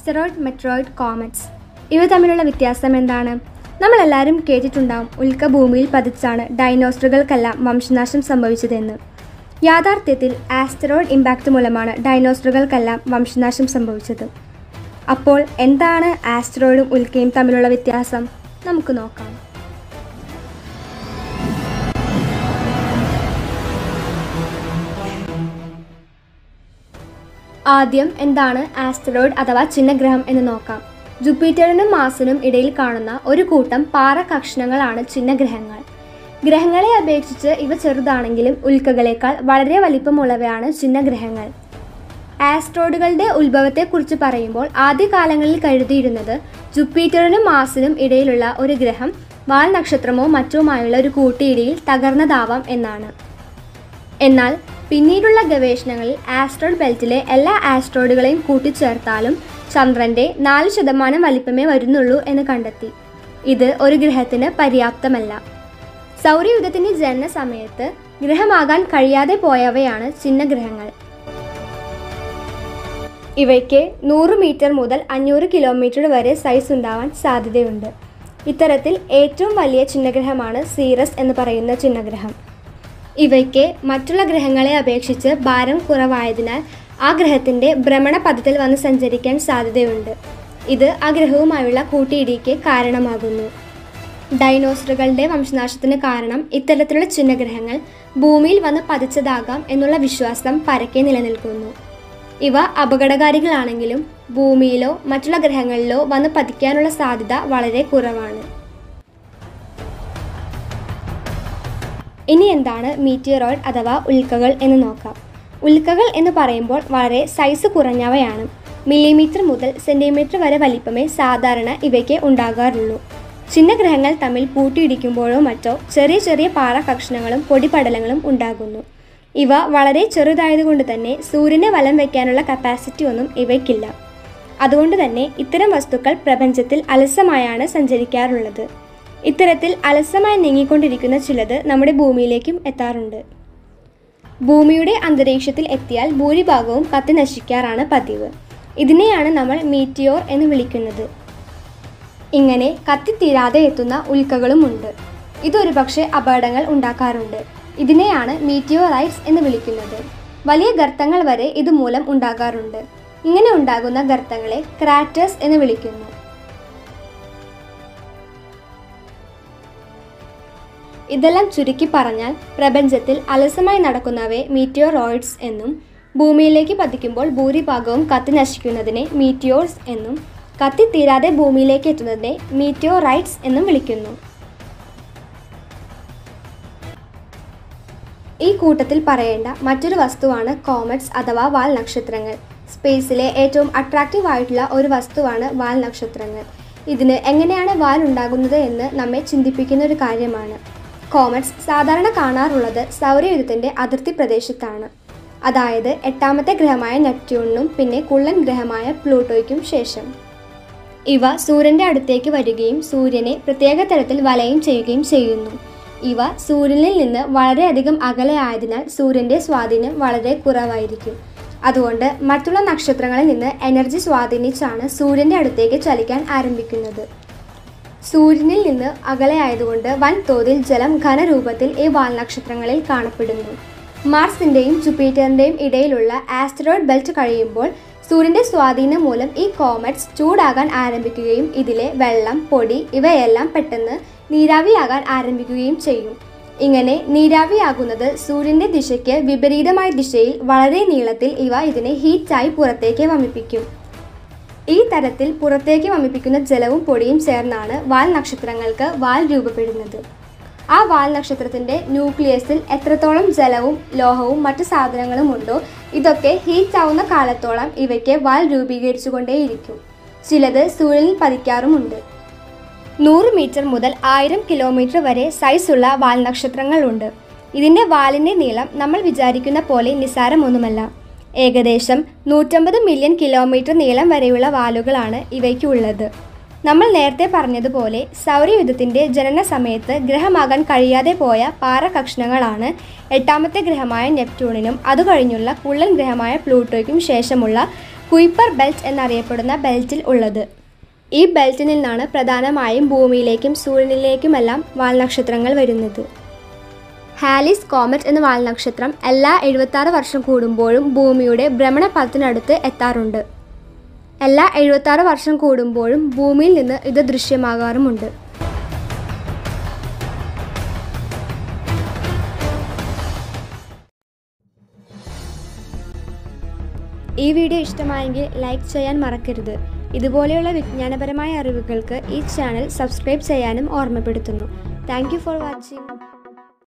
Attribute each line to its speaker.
Speaker 1: asteroid മെട്രോയിഡ് comets ഇവ തമ്മിലുള്ള വ്യത്യാസം എന്താണ് നമ്മളെല്ലാവരും കേട്ടിട്ടുണ്ടാവും ഉൽക്ക ഭൂമിയിൽ പതിച്ചാണ് ഡൈനോസറുകൾക്കെല്ലാം വംശനാശം സംഭവിച്ചതെന്ന് യാഥാർത്ഥ്യത്തിൽ ആസ്റ്ററോയിഡ് ഇമ്പാക്റ്റ് മൂലമാണ് ഡൈനോസറുകൾക്കെല്ലാം വംശനാശം സംഭവിച്ചത് അപ്പോൾ എന്താണ് ആസ്റ്ററോയിഡും ഉൽക്കയും തമ്മിലുള്ള വ്യത്യാസം നമുക്ക് നോക്കാം ആദ്യം എന്താണ് ആസ്റ്ററോയിഡ് അഥവാ ചിഹ്നഗ്രഹം എന്ന് നോക്കാം ജൂപ്പിറ്ററിനും മാസിനും ഇടയിൽ കാണുന്ന ഒരു കൂട്ടം പാറ കഷ്ണങ്ങളാണ് ചിഹ്നഗ്രഹങ്ങൾ ഗ്രഹങ്ങളെ അപേക്ഷിച്ച് ഇവ ചെറുതാണെങ്കിലും ഉൽക്കകളേക്കാൾ വളരെ വലിപ്പമുള്ളവയാണ് ചിഹ്നഗ്രഹങ്ങൾ ആസ്ട്രോയിഡുകളുടെ ഉത്ഭവത്തെക്കുറിച്ച് പറയുമ്പോൾ ആദ്യകാലങ്ങളിൽ കരുതിയിരുന്നത് ജുപ്പിറ്ററിനും മാസിനും ഇടയിലുള്ള ഒരു ഗ്രഹം വാൽ നക്ഷത്രമോ മറ്റുമായുള്ള ഒരു കൂട്ടിയിടിയിൽ തകർന്നതാവാം എന്നാണ് എന്നാൽ പിന്നീടുള്ള ഗവേഷണങ്ങളിൽ ആസ്ട്രോയിഡ് ബെൽറ്റിലെ എല്ലാ ആസ്ട്രോയിഡുകളെയും കൂട്ടിച്ചേർത്താലും ചന്ദ്രന്റെ നാല് ശതമാനം വലിപ്പമേ വരുന്നുള്ളൂ എന്ന് കണ്ടെത്തി ഇത് ഒരു ഗ്രഹത്തിന് പര്യാപ്തമല്ല സൗരയുധത്തിന്റെ ജനന സമയത്ത് ഗ്രഹമാകാൻ കഴിയാതെ പോയവയാണ് ചിഹ്നഗ്രഹങ്ങൾ ഇവയ്ക്ക് നൂറ് മീറ്റർ മുതൽ അഞ്ഞൂറ് കിലോമീറ്റർ വരെ സൈസ് ഉണ്ടാവാൻ സാധ്യതയുണ്ട് ഇത്തരത്തിൽ ഏറ്റവും വലിയ ചിഹ്നഗ്രഹമാണ് സീറസ് എന്ന് പറയുന്ന ചിഹ്നഗ്രഹം ഇവയ്ക്ക് മറ്റുള്ള ഗ്രഹങ്ങളെ അപേക്ഷിച്ച് ഭാരം കുറവായതിനാൽ ആ ഗ്രഹത്തിൻ്റെ ഭ്രമണപഥത്തിൽ വന്ന് സഞ്ചരിക്കാൻ സാധ്യതയുണ്ട് ഇത് ആ ഗ്രഹവുമായുള്ള കൂട്ടിയിടിക്ക് കാരണമാകുന്നു ഡൈനോസറുകളുടെ വംശനാശത്തിന് കാരണം ഇത്തരത്തിലുള്ള ചിഹ്നഗ്രഹങ്ങൾ ഭൂമിയിൽ വന്ന് പതിച്ചതാകാം എന്നുള്ള വിശ്വാസം പരക്കെ നിലനിൽക്കുന്നു ഇവ അപകടകാരികളാണെങ്കിലും ഭൂമിയിലോ മറ്റുള്ള ഗ്രഹങ്ങളിലോ വന്ന് പതിക്കാനുള്ള സാധ്യത വളരെ കുറവാണ് ഇനി എന്താണ് മീറ്റിയറോയിഡ് അഥവാ ഉൽക്കകൾ എന്ന് നോക്കാം ഉൽക്കകൾ എന്ന് പറയുമ്പോൾ വളരെ സൈസ് കുറഞ്ഞവയാണ് മില്ലിമീറ്റർ മുതൽ സെൻറ്റിമീറ്റർ വരെ വലിപ്പമേ സാധാരണ ഇവയ്ക്ക് ഉണ്ടാകാറുള്ളൂ ചിഹ്നഗ്രഹങ്ങൾ തമ്മിൽ പൂട്ടിയിടിക്കുമ്പോഴോ മറ്റോ ചെറിയ ചെറിയ പാറ കഷ്ണങ്ങളും പൊടിപടലങ്ങളും ഉണ്ടാകുന്നു ഇവ വളരെ ചെറുതായതുകൊണ്ട് തന്നെ സൂര്യനെ വലം വയ്ക്കാനുള്ള കപ്പാസിറ്റി ഒന്നും ഇവയ്ക്കില്ല അതുകൊണ്ട് തന്നെ ഇത്തരം വസ്തുക്കൾ പ്രപഞ്ചത്തിൽ അലസമായാണ് സഞ്ചരിക്കാറുള്ളത് ഇത്തരത്തിൽ അലസമായി നീങ്ങിക്കൊണ്ടിരിക്കുന്ന ചിലത് നമ്മുടെ ഭൂമിയിലേക്കും എത്താറുണ്ട് ഭൂമിയുടെ അന്തരീക്ഷത്തിൽ എത്തിയാൽ ഭൂരിഭാഗവും കത്തി നശിക്കാറാണ് പതിവ് ഇതിനെയാണ് നമ്മൾ മീറ്റിയോർ എന്ന് വിളിക്കുന്നത് ഇങ്ങനെ കത്തിത്തീരാതെ എത്തുന്ന ഉൽക്കകളുമുണ്ട് ഇതൊരു പക്ഷേ അപകടങ്ങൾ ഉണ്ടാക്കാറുണ്ട് ഇതിനെയാണ് മീറ്റിയോറൈറ്റ്സ് എന്ന് വിളിക്കുന്നത് വലിയ ഗർത്തങ്ങൾ വരെ ഇതുമൂലം ഉണ്ടാകാറുണ്ട് ഇങ്ങനെ ഉണ്ടാകുന്ന ഗർത്തങ്ങളെ ക്രാറ്റേഴ്സ് എന്ന് വിളിക്കുന്നു ഇതെല്ലാം ചുരുക്കി പറഞ്ഞാൽ പ്രപഞ്ചത്തിൽ അലസമായി നടക്കുന്നവയെ മീറ്റിയോറോയിഡ്സ് എന്നും ഭൂമിയിലേക്ക് പതിക്കുമ്പോൾ ഭൂരിഭാഗവും കത്തി നശിക്കുന്നതിനെ മീറ്റിയോർസ് എന്നും കത്തിത്തീരാതെ ഭൂമിയിലേക്ക് എത്തുന്നതിനെ മീറ്റിയോറൈറ്റ്സ് എന്നും വിളിക്കുന്നു ഈ കൂട്ടത്തിൽ പറയേണ്ട മറ്റൊരു വസ്തുവാണ് കോമറ്റ്സ് അഥവാ വാൽ നക്ഷത്രങ്ങൾ സ്പേസിലെ ഏറ്റവും അട്രാക്റ്റീവ് ആയിട്ടുള്ള ഒരു വസ്തുവാണ് വാൽ നക്ഷത്രങ്ങൾ ഇതിന് എങ്ങനെയാണ് വാൽ ഉണ്ടാകുന്നത് എന്ന് നമ്മെ ചിന്തിപ്പിക്കുന്ന ഒരു കാര്യമാണ് കോമറ്റ്സ് സാധാരണ കാണാറുള്ളത് സൗരയുധത്തിൻ്റെ അതിർത്തി പ്രദേശത്താണ് അതായത് എട്ടാമത്തെ ഗ്രഹമായ നെപ്റ്റ്യൂണിനും പിന്നെ കുള്ളൻ ഗ്രഹമായ പ്ലൂട്ടോയ്ക്കും ശേഷം ഇവ സൂര്യൻ്റെ അടുത്തേക്ക് വരികയും സൂര്യനെ പ്രത്യേക തരത്തിൽ വലയം ചെയ്യുകയും ചെയ്യുന്നു ഇവ സൂര്യനിൽ നിന്ന് വളരെയധികം അകലെ ആയതിനാൽ സൂര്യൻ്റെ സ്വാധീനം വളരെ കുറവായിരിക്കും അതുകൊണ്ട് മറ്റുള്ള നക്ഷത്രങ്ങളിൽ നിന്ന് എനർജി സ്വാധീനിച്ചാണ് സൂര്യൻ്റെ അടുത്തേക്ക് ചലിക്കാൻ ആരംഭിക്കുന്നത് സൂര്യനിൽ നിന്ന് അകലെ ആയതുകൊണ്ട് വൻതോതിൽ ജലം ഘനരൂപത്തിൽ ഈ വാൽനക്ഷത്രങ്ങളിൽ കാണപ്പെടുന്നു മാർസിൻ്റെയും ജുപ്പിറ്ററിൻ്റെയും ഇടയിലുള്ള ആസ്റ്ററോയിഡ് ബെൽറ്റ് കഴിയുമ്പോൾ സൂര്യൻ്റെ സ്വാധീനം മൂലം ഈ കോമറ്റ്സ് ചൂടാകാൻ ആരംഭിക്കുകയും ഇതിലെ വെള്ളം പൊടി ഇവയെല്ലാം പെട്ടെന്ന് നീരാവിയാകാൻ ആരംഭിക്കുകയും ചെയ്യും ഇങ്ങനെ നീരാവിയാകുന്നത് സൂര്യൻ്റെ ദിശയ്ക്ക് വിപരീതമായ ദിശയിൽ വളരെ നീളത്തിൽ ഇവ ഇതിനെ ഹീറ്റായി പുറത്തേക്ക് വമിപ്പിക്കും ഈ തരത്തിൽ പുറത്തേക്ക് വമിപ്പിക്കുന്ന ജലവും പൊടിയും ചേർന്നാണ് വാൽ നക്ഷത്രങ്ങൾക്ക് വാൽ രൂപപ്പെടുന്നത് ആ വാൽ നക്ഷത്രത്തിൻ്റെ ന്യൂക്ലിയസിൽ എത്രത്തോളം ജലവും ലോഹവും മറ്റു സാധനങ്ങളും ഉണ്ടോ ഇതൊക്കെ ഹീറ്റ് ആവുന്ന കാലത്തോളം ഇവയ്ക്ക് വാൽ രൂപീകരിച്ചുകൊണ്ടേയിരിക്കും ചിലത് സൂര്യനിൽ പതിക്കാറുമുണ്ട് നൂറ് മീറ്റർ മുതൽ ആയിരം കിലോമീറ്റർ വരെ സൈസുള്ള വാൽ നക്ഷത്രങ്ങളുണ്ട് ഇതിൻ്റെ വാലിൻ്റെ നീളം നമ്മൾ വിചാരിക്കുന്ന പോലെ നിസ്സാരമൊന്നുമല്ല ഏകദേശം നൂറ്റമ്പത് മില്യൺ കിലോമീറ്റർ നീളം വരെയുള്ള വാലുകളാണ് ഇവയ്ക്കുള്ളത് നമ്മൾ നേരത്തെ പറഞ്ഞതുപോലെ സൗരയുധത്തിൻ്റെ ജനന സമയത്ത് ഗ്രഹമാകാൻ കഴിയാതെ പോയ പാറ കഷ്ണങ്ങളാണ് എട്ടാമത്തെ ഗ്രഹമായ നെപ്റ്റ്യൂണിനും അതുകഴിഞ്ഞുള്ള കുള്ളൻ ഗ്രഹമായ പ്ലൂട്ടോയ്ക്കും ശേഷമുള്ള കുയിപ്പർ ബെൽറ്റ് എന്നറിയപ്പെടുന്ന ബെൽറ്റിൽ ഉള്ളത് ഈ ബെൽറ്റിൽ നിന്നാണ് പ്രധാനമായും ഭൂമിയിലേക്കും സൂര്യനിലേക്കുമെല്ലാം വാൽനക്ഷത്രങ്ങൾ വരുന്നത് ഹാലിസ് കോമറ്റ് എന്ന വാൽനക്ഷത്രം എല്ലാ എഴുപത്താറ് വർഷം കൂടുമ്പോഴും ഭൂമിയുടെ ഭ്രമണപഥത്തിനടുത്ത് എത്താറുണ്ട് എല്ലാ എഴുപത്താറ് വർഷം കൂടുമ്പോഴും ഭൂമിയിൽ നിന്ന് ഇത് ദൃശ്യമാകാറുമുണ്ട് ഈ വീഡിയോ ഇഷ്ടമായെങ്കിൽ ലൈക്ക് ചെയ്യാൻ മറക്കരുത് ഇതുപോലെയുള്ള വിജ്ഞാനപരമായ അറിവുകൾക്ക് ഈ ചാനൽ സബ്സ്ക്രൈബ് ചെയ്യാനും ഓർമ്മപ്പെടുത്തുന്നു താങ്ക് ഫോർ വാച്ചിങ്